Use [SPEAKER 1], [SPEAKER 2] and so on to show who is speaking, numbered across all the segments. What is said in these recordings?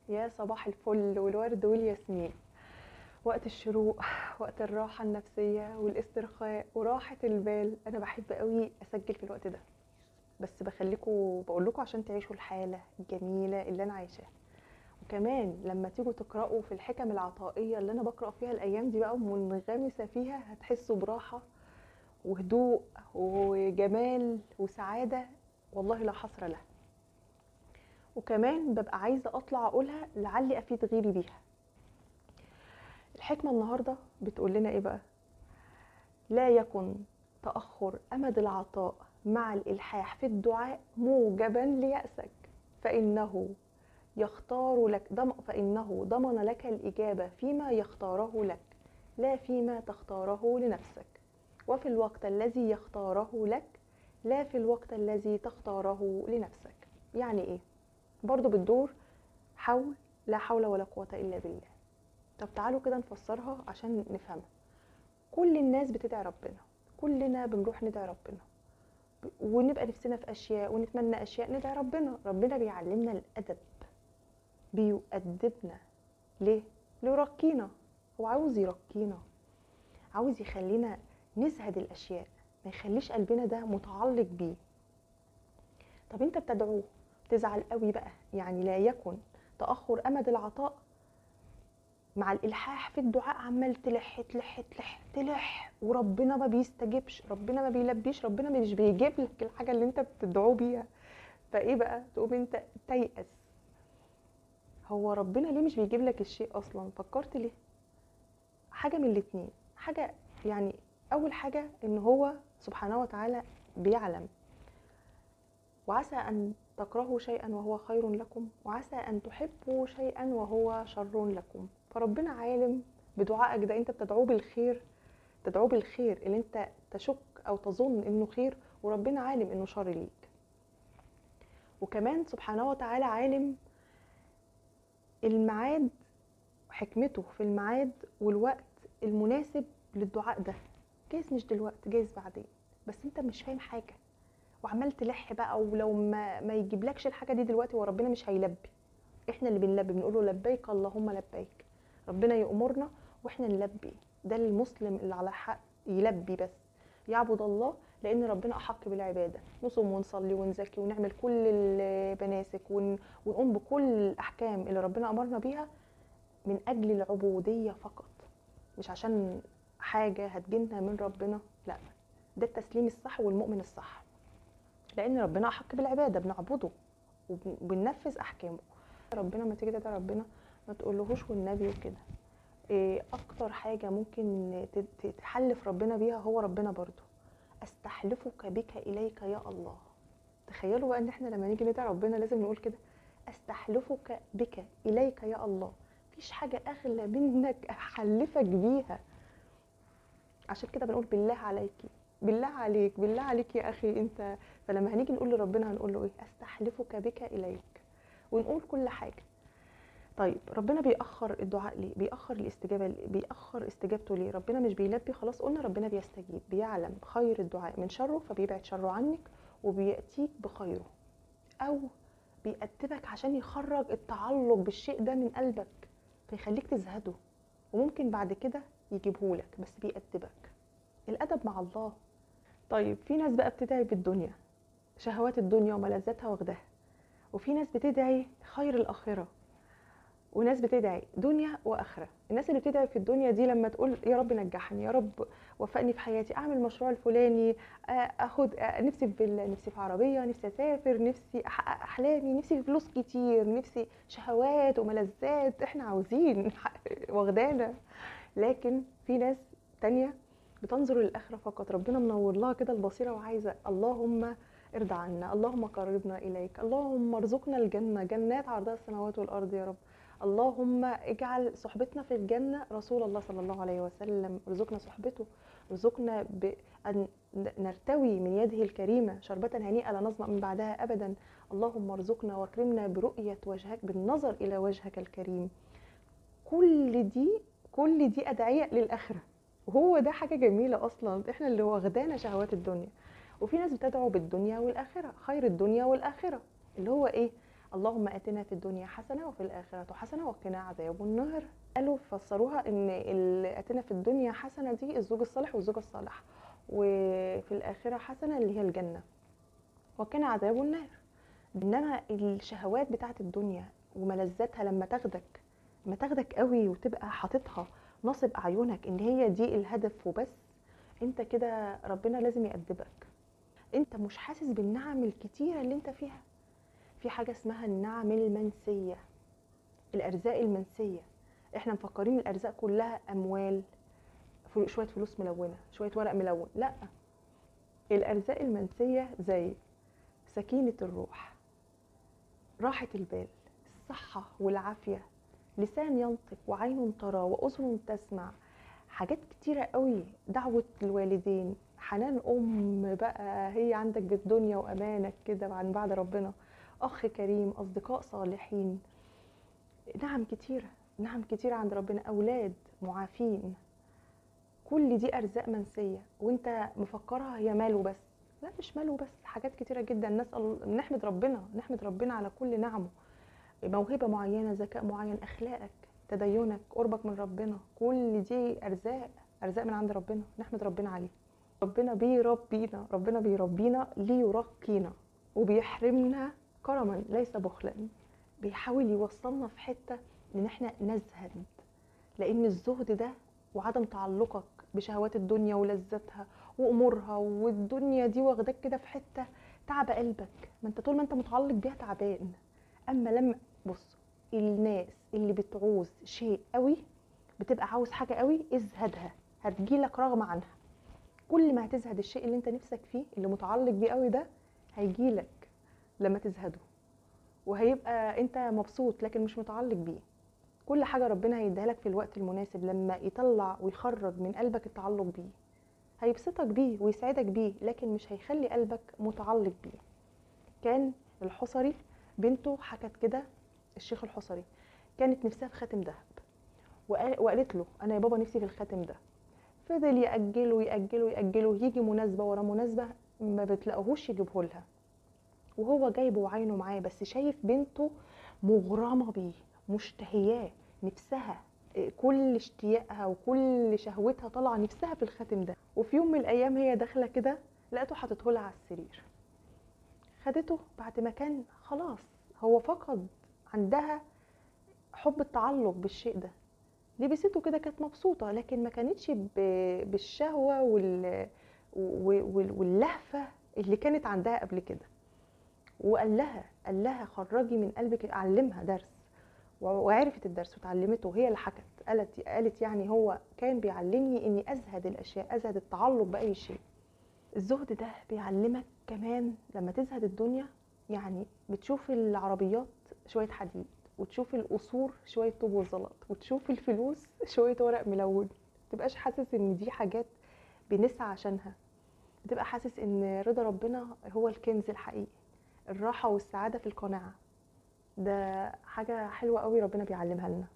[SPEAKER 1] يا صباح الفل والورد والياسمين وقت الشروق وقت الراحة النفسية والاسترخاء وراحة البال أنا بحب قوي أسجل في الوقت ده بس بخليكوا بقول لكم عشان تعيشوا الحالة الجميلة اللي أنا عايشاها وكمان لما تيجوا تقرأوا في الحكم العطائية اللي أنا بقرأ فيها الأيام دي بقى ومنغمسة فيها هتحسوا براحة وهدوء وجمال وسعادة والله لا حصر لها وكمان ببقى عايزة أطلع أقولها لعلي أفيد غيري بيها الحكمة النهاردة بتقول لنا إيه بقى لا يكن تأخر أمد العطاء مع الإلحاح في الدعاء موجبا ليأسك فإنه يختار لك ضم فإنه ضمن لك الإجابة فيما يختاره لك لا فيما تختاره لنفسك وفي الوقت الذي يختاره لك لا في الوقت الذي تختاره لنفسك يعني ايه برضو بتدور حول لا حول ولا قوة إلا بالله طب تعالوا كده نفسرها عشان نفهمها كل الناس بتدعي ربنا كلنا بنروح ندعي ربنا ونبقى نفسنا في أشياء ونتمنى أشياء ندعي ربنا ربنا بيعلمنا الأدب بيؤدبنا ليه؟ ليرقينا هو عاوز يرقينا عاوز يخلينا نزهد الأشياء ما يخليش قلبنا ده متعلق بيه طب انت بتدعوه تزعل قوي بقى يعني لا يكن تأخر أمد العطاء مع الإلحاح في الدعاء عمال تلح تلح تلح تلح وربنا ما بيستجيبش ربنا ما بيلبيش ربنا مش بيجيب لك الحاجة اللي انت بتدعوه بيها فايه بقى تقوم انت تيأس هو ربنا ليه مش بيجيب لك الشيء اصلا فكرت ليه حاجة من الاتنين حاجة يعني اول حاجة ان هو سبحانه وتعالى بيعلم وعسى ان تكرهوا شيئا وهو خير لكم وعسى ان تحبوا شيئا وهو شر لكم فربنا عالم بدعائك ده انت بتدعوه بالخير تدعوه بالخير اللي انت تشك او تظن انه خير وربنا عالم انه شر ليك وكمان سبحانه وتعالى عالم الميعاد حكمته في الميعاد والوقت المناسب للدعاء ده جايز مش دلوقتي جايز بعدين بس انت مش فاهم حاجه وعمال تلح بقى ولو ما ما يجيبلكش الحاجه دي دلوقتي وربنا مش هيلبي احنا اللي بنلبي بنقول له لبيك اللهم لبيك ربنا يأمرنا واحنا نلبي ده المسلم اللي على حق يلبي بس يعبد الله لان ربنا احق بالعباده نصوم ونصلي ونزكي ونعمل كل المناسك ون- ونقوم بكل الاحكام اللي ربنا امرنا بيها من اجل العبوديه فقط مش عشان حاجه هتجيلنا من ربنا لا ده التسليم الصح والمؤمن الصح لان ربنا احق بالعباده بنعبده وبننفذ احكامه ربنا ما تيجي تدعي ربنا ما تقولهوش والنبي وكده إيه اكتر حاجه ممكن ت- ت- تحلف ربنا بيها هو ربنا برضو استحلفك بك اليك يا الله تخيلوا بقى ان احنا لما نيجي ندعي ربنا لازم نقول كده استحلفك بك اليك يا الله مفيش حاجه اغلى منك احلفك بيها عشان كده بنقول بالله عليكي بالله عليك بالله عليك يا اخي انت فلما هنيجي نقول لربنا هنقول له ايه استحلفك بك اليك ونقول كل حاجه طيب ربنا بيأخر الدعاء ليه؟ بيأخر الاستجابة ليه؟ بيأخر استجابته ليه؟ ربنا مش بيلبي خلاص قلنا ربنا بيستجيب بيعلم خير الدعاء من شره فبيبعد شره عنك وبيأتيك بخيره أو بيأدبك عشان يخرج التعلق بالشيء ده من قلبك فيخليك تزهده وممكن بعد كده يجيبهولك بس بيأدبك الأدب مع الله طيب في ناس بقى بتدعي بالدنيا شهوات الدنيا وملذاتها واخداها وفي ناس بتدعي خير الآخرة وناس بتدعي دنيا واخره الناس اللي بتدعي في الدنيا دي لما تقول يا رب نجحني يا رب وفقني في حياتي اعمل المشروع الفلاني آه، اخد آه، نفسي في فيلا نفسي في عربيه نفسي اسافر نفسي احقق احلامي نفسي في فلوس كتير نفسي شهوات وملذات احنا عاوزين واخدانا لكن في ناس تانية بتنظر للاخره فقط ربنا منور لها كده البصيره وعايزه اللهم ارضى عنا اللهم قربنا اليك اللهم ارزقنا الجنه جنات عرضها السماوات والارض يا رب اللهم اجعل صحبتنا في الجنة رسول الله صلى الله عليه وسلم ارزقنا صحبته ارزقنا بأن نرتوي من يده الكريمة شربة هنيئة لا نظمأ من بعدها أبدا اللهم ارزقنا واكرمنا برؤية وجهك بالنظر إلى وجهك الكريم كل دي كل دي أدعية للآخرة وهو ده حاجة جميلة أصلا احنا اللي واخدانا شهوات الدنيا وفي ناس بتدعو بالدنيا والآخرة خير الدنيا والآخرة اللي هو إيه اللهم اتنا في الدنيا حسنه وفي الاخره حسنه وقنا عذاب النار قالوا فسروها ان اللي اتنا في الدنيا حسنه دي الزوج الصالح والزوجه الصالحه وفي الاخره حسنه اللي هي الجنه وقنا عذاب النار انما الشهوات بتاعت الدنيا وملذاتها لما تاخدك لما تاخدك قوي وتبقى حاططها نصب اعينك ان هي دي الهدف وبس انت كده ربنا لازم يأدبك انت مش حاسس بالنعم الكتيره اللي انت فيها في حاجه اسمها النعم المنسيه الارزاق المنسيه احنا مفكرين الارزاق كلها اموال فلو- شويه فلوس ملونه شويه ورق ملون لا الارزاق المنسيه زي سكينه الروح راحه البال الصحه والعافيه لسان ينطق وعين ترى واذن تسمع حاجات كتيره قوي دعوه الوالدين حنان ام بقى هي عندك بالدنيا وامانك كده عن بعد ربنا اخ كريم اصدقاء صالحين نعم كتيره نعم كتيره عند ربنا اولاد معافين كل دي ارزاق منسيه وانت مفكرها هي مال وبس لا مش مال وبس حاجات كتيره جدا نسال نحمد ربنا نحمد ربنا على كل نعمه موهبه معينه ذكاء معين اخلاقك تدينك قربك من ربنا كل دي ارزاق ارزاق من عند ربنا نحمد ربنا عليه ربنا بيربينا ربنا بيربينا ليرقينا وبيحرمنا كرما ليس بخلا بيحاول يوصلنا في حته ان احنا نزهد لان الزهد ده وعدم تعلقك بشهوات الدنيا ولذاتها وامورها والدنيا دي واخداك كده في حته تعب قلبك ما انت طول ما انت متعلق بيها تعبان اما لما بص الناس اللي بتعوز شيء قوي بتبقى عاوز حاجه قوي ازهدها هتجيلك رغم عنها كل ما هتزهد الشيء اللي انت نفسك فيه اللي متعلق بيه قوي ده هيجيلك لما تزهده وهيبقى انت مبسوط لكن مش متعلق بيه كل حاجة ربنا هيديها لك في الوقت المناسب لما يطلع ويخرج من قلبك التعلق بيه هيبسطك بيه ويسعدك بيه لكن مش هيخلي قلبك متعلق بيه كان الحصري بنته حكت كده الشيخ الحصري كانت نفسها في خاتم ذهب وقال- وقالت له انا يا بابا نفسي في الخاتم ده فضل يأجله يأجله يأجله يجي مناسبة ورا مناسبة ما بتلاقوهوش يجيبه لها وهو جايبه وعينه معاه بس شايف بنته مغرمة بيه مشتهياه نفسها إيه، كل اشتياقها وكل شهوتها طالعة نفسها في الخاتم ده وفي يوم من الأيام هي داخلة كده لقيته حاطته لها على السرير خدته بعد ما كان خلاص هو فقد عندها حب التعلق بالشيء ده لبسته كده كانت مبسوطة لكن ما كانتش ب- بالشهوة وال... وال- واللهفة اللي كانت عندها قبل كده وقال لها قال لها خرجي من قلبك علمها درس و- وعرفت الدرس وتعلمته وهي اللي حكت قالت قالت يعني هو كان بيعلمني اني ازهد الاشياء ازهد التعلق باي شيء الزهد ده بيعلمك كمان لما تزهد الدنيا يعني بتشوف العربيات شويه حديد وتشوف القصور شويه طوب وزلط وتشوف الفلوس شويه ورق ملون متبقاش حاسس ان دي حاجات بنسعى عشانها بتبقى حاسس ان رضا ربنا هو الكنز الحقيقي الراحه والسعاده في القناعه ده حاجه حلوه قوي ربنا بيعلمها لنا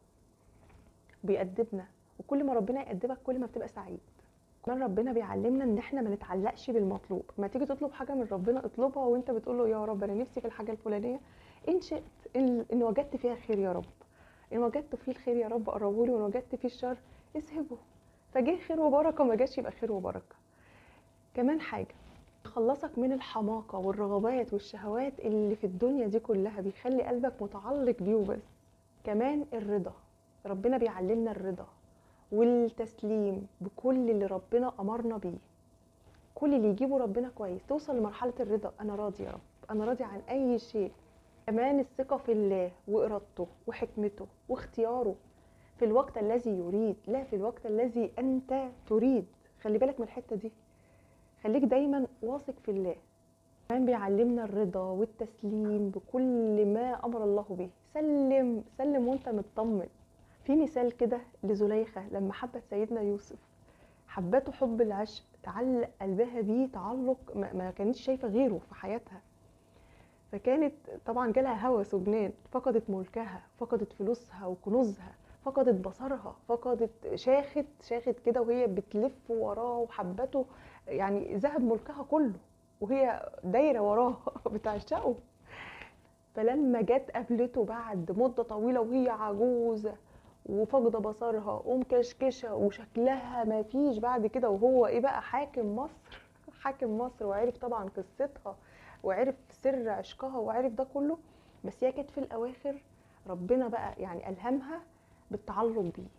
[SPEAKER 1] بيأدبنا وكل ما ربنا يأدبك كل ما بتبقى سعيد كمان ربنا بيعلمنا ان احنا ما نتعلقش بالمطلوب ما تيجي تطلب حاجه من ربنا اطلبها وانت بتقول له يا رب انا نفسي في الحاجه الفلانيه ان شئت ان, إن وجدت فيها خير يا رب ان وجدت فيه الخير يا رب قربه لي وان وجدت فيه الشر اسهبه فجه خير وبركه ما جاش يبقى خير وبركه كمان حاجه يخلصك من الحماقه والرغبات والشهوات اللي في الدنيا دي كلها بيخلي قلبك متعلق بيه وبس كمان الرضا ربنا بيعلمنا الرضا والتسليم بكل اللي ربنا امرنا بيه كل اللي يجيبه ربنا كويس توصل لمرحله الرضا انا راضي يا رب انا راضي عن اي شيء كمان الثقه في الله وارادته وحكمته واختياره في الوقت الذي يريد لا في الوقت الذي انت تريد خلي بالك من الحته دي خليك دايما واثق في الله كمان بيعلمنا الرضا والتسليم بكل ما امر الله به سلم سلم وانت مطمن في مثال كده لزليخة لما حبت سيدنا يوسف حبته حب العشق تعلق قلبها بيه تعلق ما ما كانتش شايفة غيره في حياتها فكانت طبعا جالها هوس وجنان فقدت ملكها فقدت فلوسها وكنوزها فقدت بصرها فقدت شاخت شاخت كده وهي بتلف وراه وحبته يعني ذهب ملكها كله وهي دايرة وراه بتعشقه فلما جت قابلته بعد مده طويله وهي عجوزه وفاقده بصرها ومكشكشه وشكلها ما فيش بعد كده وهو ايه بقى حاكم مصر حاكم مصر وعرف طبعا قصتها وعرف سر عشقها وعرف ده كله بس هي كانت في الاواخر ربنا بقى يعني الهمها بالتعلق بيه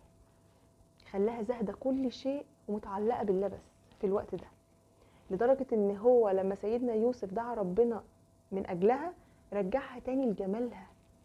[SPEAKER 1] خلاها زاهده كل شيء ومتعلقه بالله بس في الوقت ده لدرجه ان هو لما سيدنا يوسف دعا ربنا من اجلها رجعها تاني لجمالها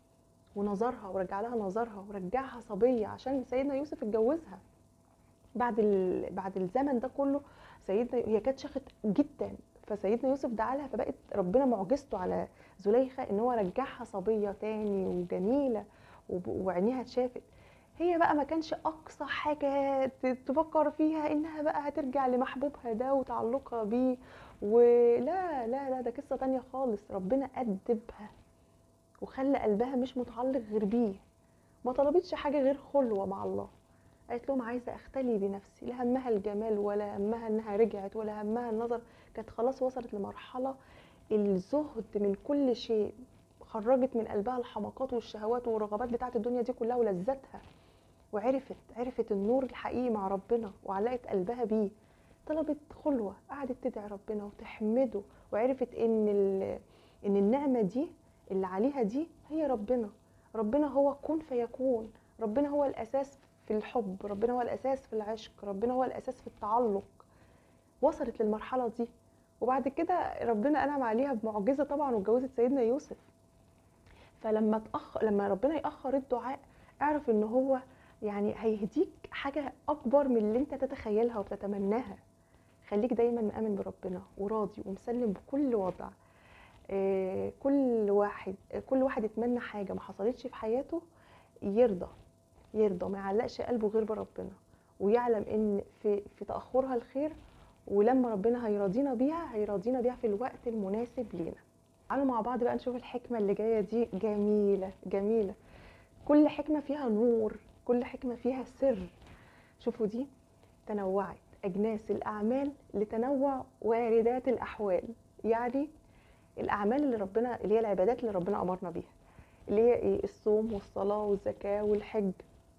[SPEAKER 1] ونظرها ورجع لها نظرها ورجعها صبيه عشان سيدنا يوسف اتجوزها بعد ال... بعد الزمن ده كله سيدنا هي كانت شخت جدا فسيدنا يوسف دعا لها فبقت ربنا معجزته على زليخه ان هو رجعها صبيه تاني وجميله وب- وعينيها اتشافت هي بقى ما كانش اقصى حاجه ت- تفكر فيها انها بقى هترجع لمحبوبها ده وتعلقها بيه ولا لا لا ده قصه تانية خالص ربنا أدبها وخلى قلبها مش متعلق غير بيه ما طلبتش حاجه غير خلوه مع الله قالت لهم عايزه اختلي بنفسي لا همها الجمال ولا همها انها رجعت ولا همها النظر كانت خلاص وصلت لمرحله الزهد من كل شيء خرجت من قلبها الحماقات والشهوات والرغبات بتاعت الدنيا دي كلها ولذتها وعرفت عرفت النور الحقيقي مع ربنا وعلقت قلبها بيه طلبت خلوه قعدت تدعي ربنا وتحمده وعرفت ان ال- ان النعمه دي اللي عليها دي هي ربنا ربنا هو كن فيكون ربنا هو الاساس في الحب ربنا هو الاساس في العشق ربنا هو الاساس في التعلق وصلت للمرحله دي وبعد كده ربنا انعم عليها بمعجزه طبعا واتجوزت سيدنا يوسف فلما تأخر لما ربنا يأخر الدعاء اعرف ان هو يعني هيهديك حاجه اكبر من اللي انت تتخيلها وبتتمناها خليك دايما مآمن بربنا وراضي ومسلم بكل وضع آه، كل واحد كل واحد يتمنى حاجه ما حصلتش في حياته يرضى يرضى ما يعلقش قلبه غير بربنا ويعلم ان في في تاخرها الخير ولما ربنا هيراضينا بيها هيراضينا بيها في الوقت المناسب لينا تعالوا مع بعض بقى نشوف الحكمه اللي جايه دي جميله جميله كل حكمه فيها نور كل حكمه فيها سر شوفوا دي تنوعت اجناس الاعمال لتنوع واردات الاحوال يعني الاعمال اللي ربنا اللي هي العبادات اللي ربنا امرنا بيها اللي هي ايه الصوم والصلاه والزكاه والحج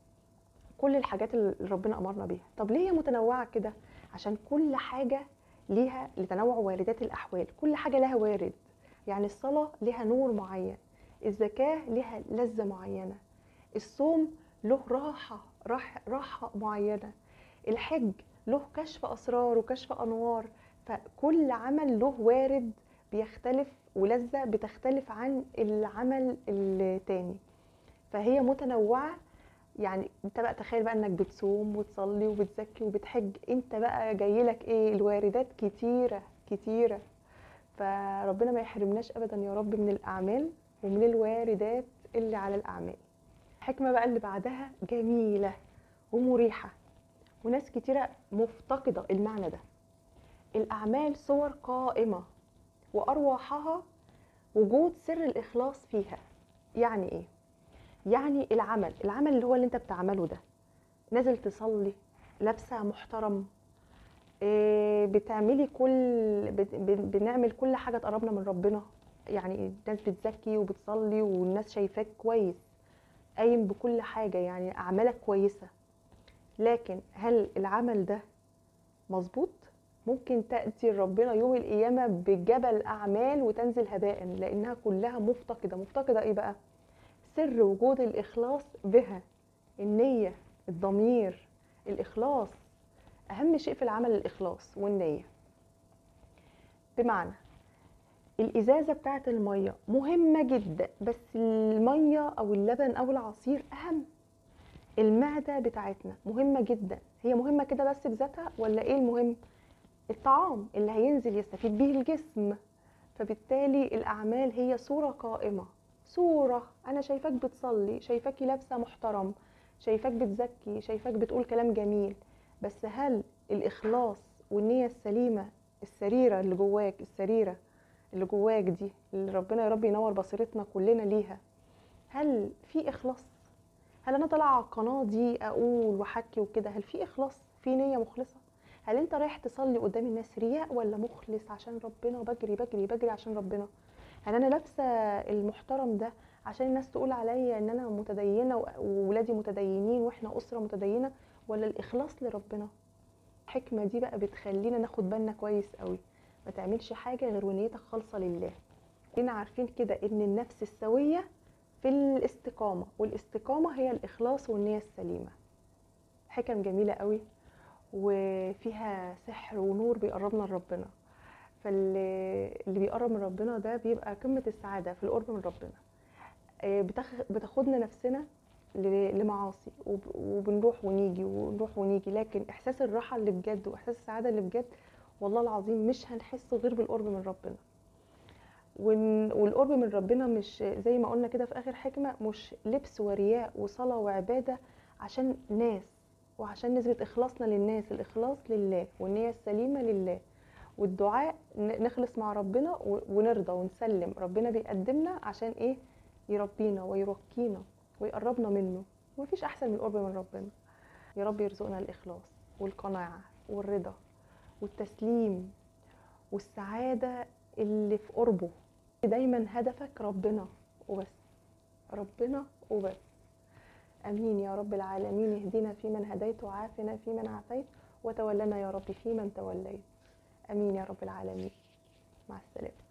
[SPEAKER 1] كل الحاجات اللي ربنا امرنا بيها طب ليه هي متنوعه كده عشان كل حاجه ليها لتنوع واردات الاحوال كل حاجه لها وارد يعني الصلاه لها نور معين الزكاه لها لذه معينه الصوم له راحه راحه راحه معينه الحج له كشف اسرار وكشف انوار فكل عمل له وارد بيختلف ولذة بتختلف عن العمل التاني فهي متنوعة يعني انت بقى تخيل بقى انك بتصوم وتصلي وبتزكي وبتحج انت بقى جايلك ايه الواردات كتيرة كتيرة فربنا ما يحرمناش ابدا يا رب من الاعمال ومن الواردات اللي على الاعمال الحكمة بقى اللي بعدها جميلة ومريحة وناس كتيرة مفتقدة المعنى ده الأعمال صور قائمة وأرواحها وجود سر الإخلاص فيها يعني إيه؟ يعني العمل العمل اللي هو اللي أنت بتعمله ده نازل تصلي لابسة محترم إيه، بتعملي كل بت- بن- بنعمل كل حاجة تقربنا من ربنا يعني الناس بتزكي وبتصلي والناس شايفاك كويس قايم بكل حاجة يعني أعمالك كويسة لكن هل العمل ده مظبوط ممكن تأتي ربنا يوم القيامة بجبل أعمال وتنزل هباء لأنها كلها مفتقدة مفتقدة إيه بقى سر وجود الإخلاص بها النية الضمير الإخلاص أهم شيء في العمل الإخلاص والنية بمعنى الإزازة بتاعت المية مهمة جدا بس المية أو اللبن أو العصير أهم المعدة بتاعتنا مهمة جدا هي مهمة كده بس بذاتها ولا ايه المهم الطعام اللي هينزل يستفيد به الجسم فبالتالي الأعمال هي صورة قائمة صورة أنا شايفاك بتصلي شايفاكي لابسة محترم شايفاك بتزكي شايفاك بتقول كلام جميل بس هل الإخلاص والنية السليمة السريرة اللي جواك السريرة اللي جواك دي اللي ربنا يا رب ينور بصيرتنا كلنا ليها هل في إخلاص هل انا طالعه على القناه دي اقول واحكي وكده هل في اخلاص في نيه مخلصه هل انت رايح تصلي قدام الناس رياء ولا مخلص عشان ربنا وبجري بجري بجري عشان ربنا هل انا لابسه المحترم ده عشان الناس تقول عليا ان انا متدينه و- وولادي متدينين واحنا اسره متدينه ولا الاخلاص لربنا الحكمه دي بقى بتخلينا ناخد بالنا كويس قوي ما تعملش حاجه غير ونيتك خالصه لله كلنا عارفين كده ان النفس السويه في الاستقامه والاستقامه هي الاخلاص والنيه السليمه حكم جميله قوي وفيها سحر ونور بيقربنا لربنا فاللي اللي بيقرب من ربنا ده بيبقى قمه السعاده في القرب من ربنا آه، بتاخ- بتاخدنا نفسنا ل- لمعاصي وب- وبنروح ونيجي ونروح ونيجي لكن احساس الراحه اللي بجد واحساس السعاده اللي بجد والله العظيم مش هنحسه غير بالقرب من ربنا وإن- والقرب من ربنا مش زي ما قلنا كده في اخر حكمه مش لبس ورياء وصلاه وعباده عشان ناس وعشان نثبت اخلاصنا للناس الاخلاص لله والنيه السليمه لله والدعاء ن- نخلص مع ربنا و- ونرضى ونسلم ربنا بيقدمنا عشان ايه يربينا ويرقينا ويقربنا منه ومفيش احسن من القرب من ربنا يا رب يرزقنا الاخلاص والقناعه والرضا والتسليم والسعاده اللي في قربه دايما هدفك ربنا وبس ربنا وبس امين يا رب العالمين اهدنا فيمن هديت وعافنا فيمن عافيت وتولنا يا رب فيمن توليت امين يا رب العالمين مع السلامه